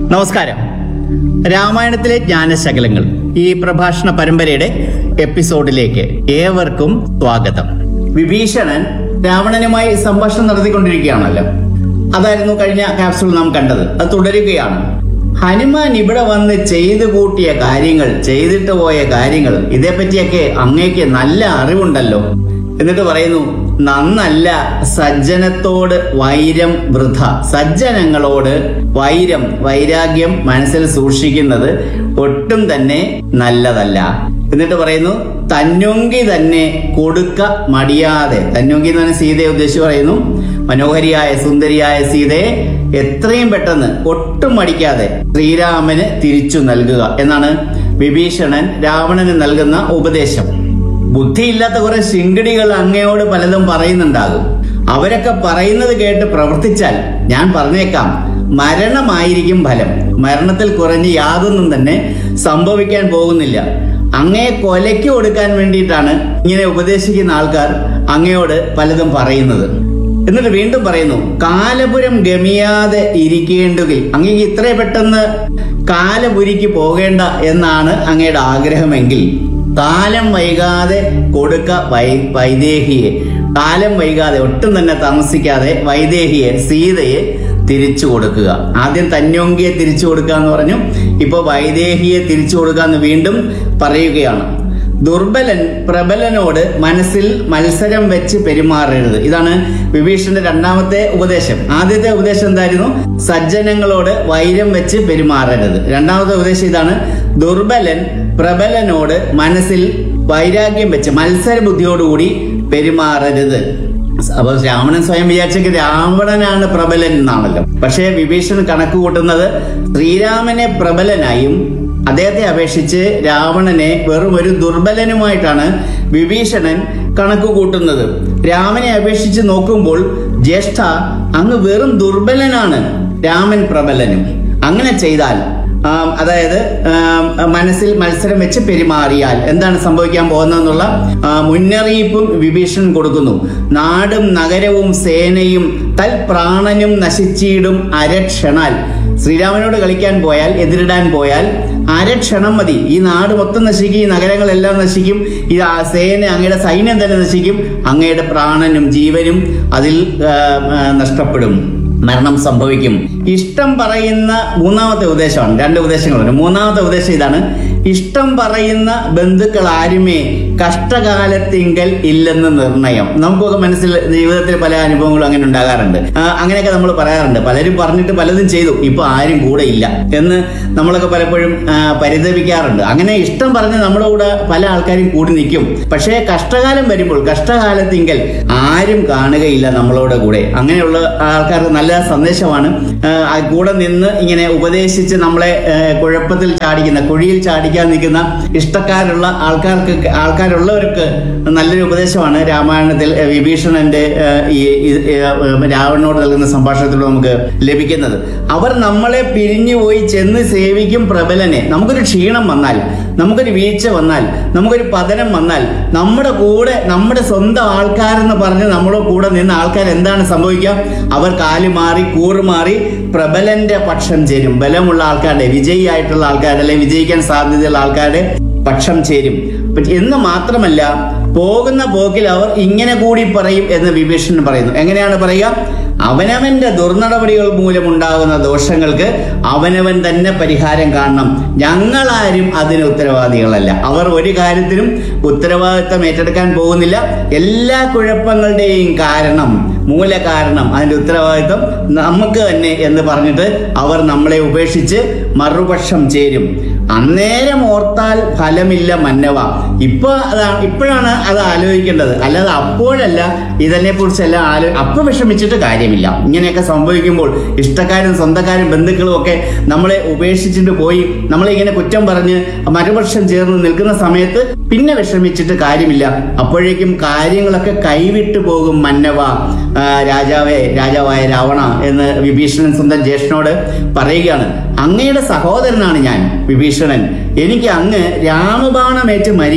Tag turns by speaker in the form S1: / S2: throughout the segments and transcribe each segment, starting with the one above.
S1: നമസ്കാരം രാമായണത്തിലെ ജ്ഞാനശകലങ്ങൾ ഈ പ്രഭാഷണ പരമ്പരയുടെ എപ്പിസോഡിലേക്ക് ഏവർക്കും സ്വാഗതം വിഭീഷണൻ രാവണനുമായി സംഭാഷണം നടത്തിക്കൊണ്ടിരിക്കുകയാണല്ലോ അതായിരുന്നു കഴിഞ്ഞ ക്യാപ്സൂൾ നാം കണ്ടത് അത് തുടരുകയാണ് ഹനുമാൻ ഇവിടെ വന്ന് ചെയ്തു കൂട്ടിയ കാര്യങ്ങൾ ചെയ്തിട്ട് പോയ കാര്യങ്ങൾ ഇതേപ്പറ്റിയൊക്കെ അങ്ങേക്ക് നല്ല അറിവുണ്ടല്ലോ എന്നിട്ട് പറയുന്നു നന്നല്ല സജ്ജനത്തോട് വൈരം വൃഥ സജ്ജനങ്ങളോട് വൈരം വൈരാഗ്യം മനസ്സിൽ സൂക്ഷിക്കുന്നത് ഒട്ടും തന്നെ നല്ലതല്ല എന്നിട്ട് പറയുന്നു തന്നുങ്കി തന്നെ കൊടുക്ക മടിയാതെ തന്നുങ്കി എന്ന് പറഞ്ഞ സീതയെ ഉദ്ദേശിച്ച് പറയുന്നു മനോഹരിയായ സുന്ദരിയായ സീതയെ എത്രയും പെട്ടെന്ന് ഒട്ടും മടിക്കാതെ ശ്രീരാമന് തിരിച്ചു നൽകുക എന്നാണ് വിഭീഷണൻ രാവണന് നൽകുന്ന ഉപദേശം ബുദ്ധിയില്ലാത്ത കുറെ ശിങ്കടികൾ അങ്ങയോട് പലതും പറയുന്നുണ്ടാകും അവരൊക്കെ പറയുന്നത് കേട്ട് പ്രവർത്തിച്ചാൽ ഞാൻ പറഞ്ഞേക്കാം മരണമായിരിക്കും ഫലം മരണത്തിൽ കുറഞ്ഞ് യാതൊന്നും തന്നെ സംഭവിക്കാൻ പോകുന്നില്ല അങ്ങയെ കൊലയ്ക്ക് കൊടുക്കാൻ വേണ്ടിയിട്ടാണ് ഇങ്ങനെ ഉപദേശിക്കുന്ന ആൾക്കാർ അങ്ങയോട് പലതും പറയുന്നത് എന്നിട്ട് വീണ്ടും പറയുന്നു കാലപുരം ഗമിയാതെ ഇരിക്കേണ്ടുകിൽ അങ്ങേക്ക് ഇത്ര പെട്ടെന്ന് കാലപുരിക്ക് പോകേണ്ട എന്നാണ് അങ്ങയുടെ ആഗ്രഹമെങ്കിൽ കാലം വൈകാതെ കൊടുക്ക വൈ വൈദേഹിയെ കാലം വൈകാതെ ഒട്ടും തന്നെ താമസിക്കാതെ വൈദേഹിയെ സീതയെ തിരിച്ചു കൊടുക്കുക ആദ്യം തന്യോങ്കിയെ തിരിച്ചു കൊടുക്കുക എന്ന് പറഞ്ഞു ഇപ്പൊ വൈദേഹിയെ തിരിച്ചു കൊടുക്കുക എന്ന് വീണ്ടും പറയുകയാണ് ദുർബലൻ പ്രബലനോട് മനസ്സിൽ മത്സരം വെച്ച് പെരുമാറരുത് ഇതാണ് വിഭീഷണന്റെ രണ്ടാമത്തെ ഉപദേശം ആദ്യത്തെ ഉപദേശം എന്തായിരുന്നു സജ്ജനങ്ങളോട് വൈരം വെച്ച് പെരുമാറരുത് രണ്ടാമത്തെ ഉപദേശം ഇതാണ് ദുർബലൻ പ്രബലനോട് മനസ്സിൽ വൈരാഗ്യം വെച്ച് മത്സര ബുദ്ധിയോടുകൂടി പെരുമാറരുത് അപ്പൊ രാവണൻ സ്വയം വിചാരിച്ചെങ്കിൽ രാവണനാണ് പ്രബലൻ എന്നാണല്ലോ പക്ഷേ വിഭീഷണൻ കണക്ക് കൂട്ടുന്നത് ശ്രീരാമനെ പ്രബലനായും അദ്ദേഹത്തെ അപേക്ഷിച്ച് രാവണനെ വെറും ഒരു ദുർബലനുമായിട്ടാണ് വിഭീഷണൻ കണക്ക് കൂട്ടുന്നത് രാമനെ അപേക്ഷിച്ച് നോക്കുമ്പോൾ ജ്യേഷ്ഠ അങ്ങ് വെറും ദുർബലനാണ് രാമൻ പ്രബലനും അങ്ങനെ ചെയ്താൽ ആം, അതായത് ആം, മനസ്സിൽ മത്സരം വെച്ച് പെരുമാറിയാൽ എന്താണ് സംഭവിക്കാൻ പോകുന്നതെന്നുള്ള ആ, മുന്നറിയിപ്പും വിഭീഷണൻ കൊടുക്കുന്നു നാടും നഗരവും സേനയും തൽ പ്രാണനും നശിച്ചിടും അരക്ഷണാൽ ശ്രീരാമനോട് കളിക്കാൻ പോയാൽ എതിരിടാൻ പോയാൽ അരക്ഷണം മതി ഈ നാട് മൊത്തം നശിക്കും ഈ നഗരങ്ങളെല്ലാം നശിക്കും ഈ ആ സേന അങ്ങയുടെ സൈന്യം തന്നെ നശിക്കും അങ്ങയുടെ പ്രാണനും ജീവനും അതിൽ ആ, ആ, നഷ്ടപ്പെടും മരണം സംഭവിക്കും ഇഷ്ടം പറയുന്ന മൂന്നാമത്തെ ഉപദേശമാണ് രണ്ട് ഉപദേശങ്ങളുണ്ട് മൂന്നാമത്തെ ഉപദേശം ഇതാണ് ഇഷ്ടം പറയുന്ന ബന്ധുക്കൾ ആരുമേ കഷ്ടകാലത്തിങ്കൽ ഇല്ലെന്ന് നിർണയം നമുക്കൊക്കെ മനസ്സിൽ ജീവിതത്തിൽ പല അനുഭവങ്ങളും അങ്ങനെ ഉണ്ടാകാറുണ്ട് ആ, അങ്ങനെയൊക്കെ നമ്മൾ പറയാറുണ്ട് പലരും പറഞ്ഞിട്ട് പലതും ചെയ്തു ഇപ്പൊ ആരും കൂടെ ഇല്ല എന്ന് നമ്മളൊക്കെ പലപ്പോഴും ആ, പരിതപിക്കാറുണ്ട് അങ്ങനെ ഇഷ്ടം പറഞ്ഞ് നമ്മുടെ കൂടെ പല ആൾക്കാരും കൂടി നിൽക്കും പക്ഷേ കഷ്ടകാലം വരുമ്പോൾ കഷ്ടകാലത്തിങ്കൽ ആരും കാണുകയില്ല നമ്മളോട് കൂടെ അങ്ങനെയുള്ള ആൾക്കാർക്ക് നല്ല സന്ദേശമാണ് ആ, ആ കൂടെ നിന്ന് ഇങ്ങനെ ഉപദേശിച്ച് നമ്മളെ ആ, കുഴപ്പത്തിൽ ചാടിക്കുന്ന കുഴിയിൽ ചാടിക്കാൻ നിൽക്കുന്ന ഇഷ്ടക്കാരുള്ള ആൾക്കാർക്ക് ആൾക്കാരുള്ളവർക്ക് നല്ലൊരു ഉപദേശമാണ് രാമായണത്തിൽ ആ, വിഭീഷണന്റെ ആ, ഈ ഈ, ആ, രാവണനോട് നൽകുന്ന സംഭാഷണത്തിലൂടെ നമുക്ക് ലഭിക്കുന്നത് അവർ നമ്മളെ പിരിഞ്ഞുപോയി ചെന്ന് സേവിക്കും പ്രബലനെ നമുക്കൊരു ക്ഷീണം വന്നാൽ നമുക്കൊരു വീഴ്ച വന്നാൽ നമുക്കൊരു പതനം വന്നാൽ നമ്മുടെ കൂടെ നമ്മുടെ സ്വന്തം ആൾക്കാരെന്ന് പറഞ്ഞ് നമ്മുടെ കൂടെ നിന്ന ആൾക്കാർ എന്താണ് സംഭവിക്കുക അവർ കാല് മാറി കൂറ് മാറി പ്രബലന്റെ പക്ഷം ചേരും ബലമുള്ള ആൾക്കാരുടെ വിജയിയായിട്ടുള്ള ആൾക്കാരുടെ അല്ലെങ്കിൽ വിജയിക്കാൻ സാധ്യതയുള്ള ആൾക്കാരുടെ പക്ഷം ചേരും പ- എന്ന് മാത്രമല്ല പോകുന്ന പോക്കിൽ അവർ ഇങ്ങനെ കൂടി പറയും എന്ന് വിഭീഷണൻ പറയുന്നു എങ്ങനെയാണ് പറയുക അവനവന്റെ ദുർനടപടികൾ മൂലമുണ്ടാകുന്ന ദോഷങ്ങൾക്ക് അവനവൻ തന്നെ പരിഹാരം കാണണം ഞങ്ങളാരും അതിന് ഉത്തരവാദികളല്ല അവർ ഒരു കാര്യത്തിനും ഉത്തരവാദിത്തം ഏറ്റെടുക്കാൻ പോകുന്നില്ല എല്ലാ കുഴപ്പങ്ങളുടെയും കാരണം മൂലകാരണം അതിന്റെ ഉത്തരവാദിത്വം നമുക്ക് തന്നെ എന്ന് പറഞ്ഞിട്ട് അവർ നമ്മളെ ഉപേക്ഷിച്ച് മറുപക്ഷം ചേരും അന്നേരം ഓർത്താൽ ഫലമില്ല മന്നവ ഇപ്പൊ അതാണ് ഇപ്പോഴാണ് അത് ആലോചിക്കേണ്ടത് അല്ലാതെ അപ്പോഴല്ല ഇതിനെ കുറിച്ചെല്ലാം ആലോ അപ്പൊ വിഷമിച്ചിട്ട് കാര്യമില്ല ഇങ്ങനെയൊക്കെ സംഭവിക്കുമ്പോൾ ഇഷ്ടക്കാരും സ്വന്തക്കാരും ബന്ധുക്കളും ഒക്കെ നമ്മളെ ഉപേക്ഷിച്ചിട്ട് പോയി നമ്മളെ ഇങ്ങനെ കുറ്റം പറഞ്ഞ് മറുപക്ഷം ചേർന്ന് നിൽക്കുന്ന സമയത്ത് പിന്നെ വിഷമിച്ചിട്ട് കാര്യമില്ല അപ്പോഴേക്കും കാര്യങ്ങളൊക്കെ കൈവിട്ടു പോകും മന്നവ ആ, രാജാവേ രാജാവായ രാവണ എന്ന് വിഭീഷണൻ സ്വന്തം ജ്യേഷ്ഠനോട് പറയുകയാണ് അങ്ങയുടെ സഹോദരനാണ് ഞാൻ വിഭീഷണൻ എനിക്ക് അങ്ങ് രാമബാണമേറ്റ് മരിക്കണം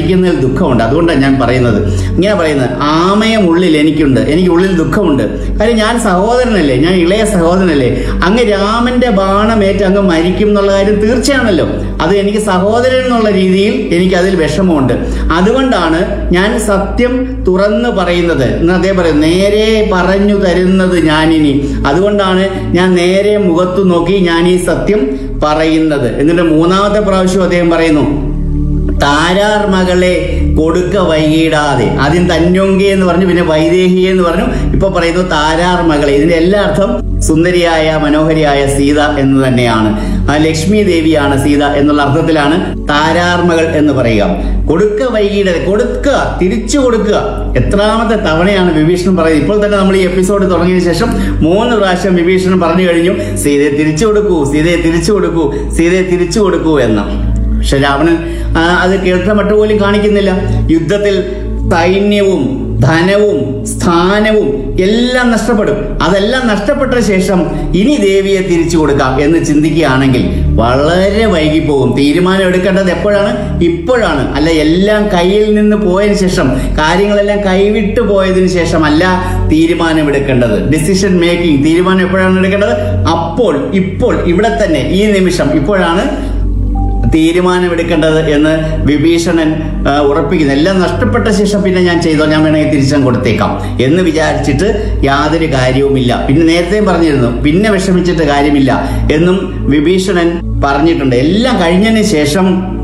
S1: മരിക്കുന്നതിൽ ദുഃഖമുണ്ട് അതുകൊണ്ടാണ് ഞാൻ പറയുന്നത് ഇങ്ങനെ പറയുന്നത് ആമയം ഉള്ളിൽ എനിക്കുണ്ട് എനിക്ക് ഉള്ളിൽ ദുഃഖമുണ്ട് കാര്യം ഞാൻ സഹോദരനല്ലേ ഞാൻ ഇളയ സഹോദരനല്ലേ അങ്ങ് രാമന്റെ ബാണമേറ്റ് അങ്ങ് മരിക്കും എന്നുള്ള കാര്യം തീർച്ചയാണല്ലോ അത് എനിക്ക് സഹോദരൻ എന്നുള്ള രീതിയിൽ എനിക്ക് അതിൽ വിഷമമുണ്ട് അതുകൊണ്ടാണ് ഞാൻ സത്യം തുറന്നു പറയുന്നത് എന്ന് അദ്ദേഹം പറയും നേരെ പറഞ്ഞു തരുന്നത് ഞാനിനി അതുകൊണ്ടാണ് ഞാൻ നേരെ മുഖത്തു നോക്കി ഞാൻ ഈ സത്യം പറയുന്നത് എന്നിട്ട് മൂന്നാമത്തെ പ്രാവശ്യം അദ്ദേഹം പറയുന്നു താരാർ മകളെ കൊടുക്ക വൈകിടാതെ ആദ്യം തന്യൊങ്കി എന്ന് പറഞ്ഞു പിന്നെ വൈദേഹി എന്ന് പറഞ്ഞു ഇപ്പൊ പറയുന്നു താരാർ മകളെ ഇതിന്റെ എല്ലാ അർത്ഥം സുന്ദരിയായ മനോഹരിയായ സീത എന്ന് തന്നെയാണ് ആ ലക്ഷ്മി ദേവിയാണ് സീത എന്നുള്ള അർത്ഥത്തിലാണ് താരാർ മകൾ എന്ന് പറയുക കൊടുക്ക വൈകിടാതെ കൊടുക്കുക തിരിച്ചു കൊടുക്കുക എത്രാമത്തെ തവണയാണ് വിഭീഷണൻ പറയുന്നത് ഇപ്പോൾ തന്നെ നമ്മൾ ഈ എപ്പിസോഡ് തുടങ്ങിയതിനു ശേഷം മൂന്ന് പ്രാവശ്യം വിഭീഷണൻ പറഞ്ഞു കഴിഞ്ഞു സീതയെ തിരിച്ചു കൊടുക്കൂ സീതയെ തിരിച്ചു കൊടുക്കൂ സീതയെ തിരിച്ചു കൊടുക്കൂ എന്ന് പക്ഷെ രാവണൻ ആ, അത് കേൾക്കാൻ മട്ടു പോലും കാണിക്കുന്നില്ല യുദ്ധത്തിൽ സൈന്യവും ധനവും സ്ഥാനവും എല്ലാം നഷ്ടപ്പെടും അതെല്ലാം നഷ്ടപ്പെട്ട ശേഷം ഇനി ദേവിയെ തിരിച്ചു കൊടുക്കാം എന്ന് ചിന്തിക്കുകയാണെങ്കിൽ വളരെ വൈകിപ്പോകും തീരുമാനം എടുക്കേണ്ടത് എപ്പോഴാണ് ഇപ്പോഴാണ് അല്ല എല്ലാം കയ്യിൽ നിന്ന് പോയതിനു ശേഷം കാര്യങ്ങളെല്ലാം കൈവിട്ടു പോയതിനു ശേഷം അല്ല തീരുമാനം എടുക്കേണ്ടത് ഡിസിഷൻ മേക്കിംഗ് തീരുമാനം എപ്പോഴാണ് എടുക്കേണ്ടത് അപ്പോൾ ഇപ്പോൾ ഇവിടെ തന്നെ ഈ നിമിഷം ഇപ്പോഴാണ് തീരുമാനമെടുക്കേണ്ടത് എന്ന് വിഭീഷണൻ ആ, ഉറപ്പിക്കുന്നു എല്ലാം നഷ്ടപ്പെട്ട ശേഷം പിന്നെ ഞാൻ ചെയ്തോ ഞാൻ വേണമെങ്കിൽ തിരിച്ചും കൊടുത്തേക്കാം എന്ന് വിചാരിച്ചിട്ട് യാതൊരു കാര്യവുമില്ല പിന്നെ നേരത്തെയും പറഞ്ഞിരുന്നു പിന്നെ വിഷമിച്ചിട്ട് കാര്യമില്ല എന്നും വിഭീഷണൻ പറഞ്ഞിട്ടുണ്ട് എല്ലാം കഴിഞ്ഞതിന് ശേഷം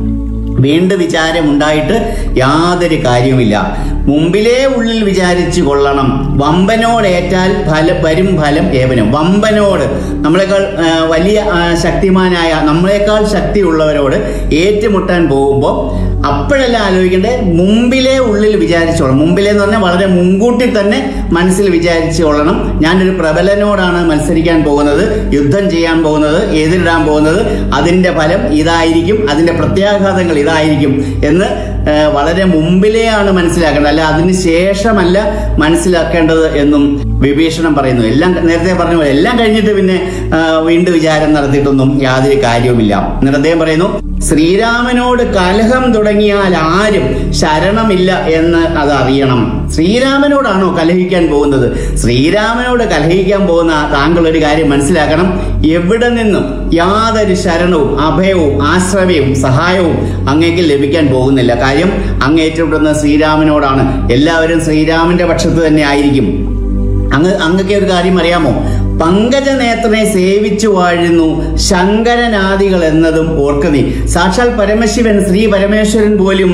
S1: വീണ്ടും വിചാരമുണ്ടായിട്ട് യാതൊരു കാര്യവുമില്ല മുമ്പിലേ ഉള്ളിൽ വിചാരിച്ചു കൊള്ളണം വമ്പനോടേറ്റാൽ ഫലം വരും ഫലം ഏവനും വമ്പനോട് നമ്മളെക്കാൾ ആ, വലിയ ആ, ശക്തിമാനായ നമ്മളെക്കാൾ ശക്തിയുള്ളവരോട് ഏറ്റുമുട്ടാൻ പോകുമ്പോൾ അപ്പോഴല്ല ആലോചിക്കേണ്ടത് മുമ്പിലെ ഉള്ളിൽ വിചാരിച്ചോളണം മുമ്പിലെ എന്ന് പറഞ്ഞാൽ വളരെ മുൻകൂട്ടി തന്നെ മനസ്സിൽ വിചാരിച്ചു കൊള്ളണം ഞാനൊരു പ്രബലനോടാണ് മത്സരിക്കാൻ പോകുന്നത് യുദ്ധം ചെയ്യാൻ പോകുന്നത് എതിരിടാൻ പോകുന്നത് അതിന്റെ ഫലം ഇതായിരിക്കും അതിന്റെ പ്രത്യാഘാതങ്ങൾ ഇതായിരിക്കും എന്ന് ആ, വളരെ മുമ്പിലെയാണ് മനസ്സിലാക്കേണ്ടത് അല്ല അതിന് ശേഷമല്ല മനസ്സിലാക്കേണ്ടത് എന്നും വിഭീഷണം പറയുന്നു എല്ലാം നേരത്തെ പറഞ്ഞ പോലെ എല്ലാം കഴിഞ്ഞിട്ട് പിന്നെ ആ, വീണ്ടും വിചാരം നടത്തിയിട്ടൊന്നും യാതൊരു കാര്യവുമില്ല എന്നിട്ട് അദ്ദേഹം പറയുന്നു ശ്രീരാമനോട് കലഹം തുടങ്ങിയാൽ ആരും ശരണമില്ല എന്ന് അത് അറിയണം ശ്രീരാമനോടാണോ കലഹിക്കാൻ പോകുന്നത് ശ്രീരാമനോട് കലഹിക്കാൻ പോകുന്ന താങ്കൾ ഒരു കാര്യം മനസ്സിലാക്കണം എവിടെ നിന്നും യാതൊരു ശരണവും അഭയവും ആശ്രയവും സഹായവും അങ്ങേക്ക് ലഭിക്കാൻ പോകുന്നില്ല കാര്യം അങ്ങ് ഏറ്റുമുട്ടുന്നത് ശ്രീരാമനോടാണ് എല്ലാവരും ശ്രീരാമന്റെ പക്ഷത്ത് തന്നെ ആയിരിക്കും അങ്ങ് അങ്ങക്ക് ഒരു കാര്യം അറിയാമോ പങ്കജ നേത്രനെ സേവിച്ചു വാഴുന്നു ശങ്കരനാദികൾ എന്നതും ഓർക്ക നീ സാക്ഷാൽ പരമശിവൻ ശ്രീ പരമേശ്വരൻ പോലും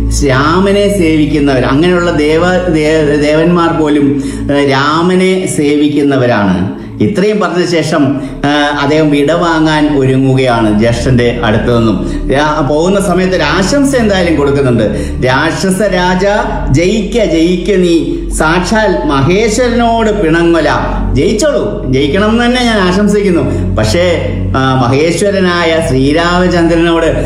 S1: രാമനെ സേവിക്കുന്നവർ അങ്ങനെയുള്ള ദേവ ദേ- ദേവന്മാർ പോലും ഏഹ്, രാമനെ സേവിക്കുന്നവരാണ് ഇത്രയും പറഞ്ഞ ശേഷം ആ, അദ്ദേഹം വിടവാങ്ങാൻ ഒരുങ്ങുകയാണ് ജ്യേഷ്ഠന്റെ അടുത്തു നിന്നും രാ- പോകുന്ന സമയത്ത് ഒരു ആശംസ എന്തായാലും കൊടുക്കുന്നുണ്ട് രാക്ഷസ രാജ ജയിക്ക ജയിക്ക നീ സാക്ഷാൽ മഹേശ്വരനോട് പിണങ്ങൊല ജയിച്ചോളൂ ജയിക്കണം എന്ന് തന്നെ ഞാൻ ആശംസിക്കുന്നു പക്ഷേ ആ, മഹേശ്വരനായ ശ്രീരാമചന്ദ്രനോട്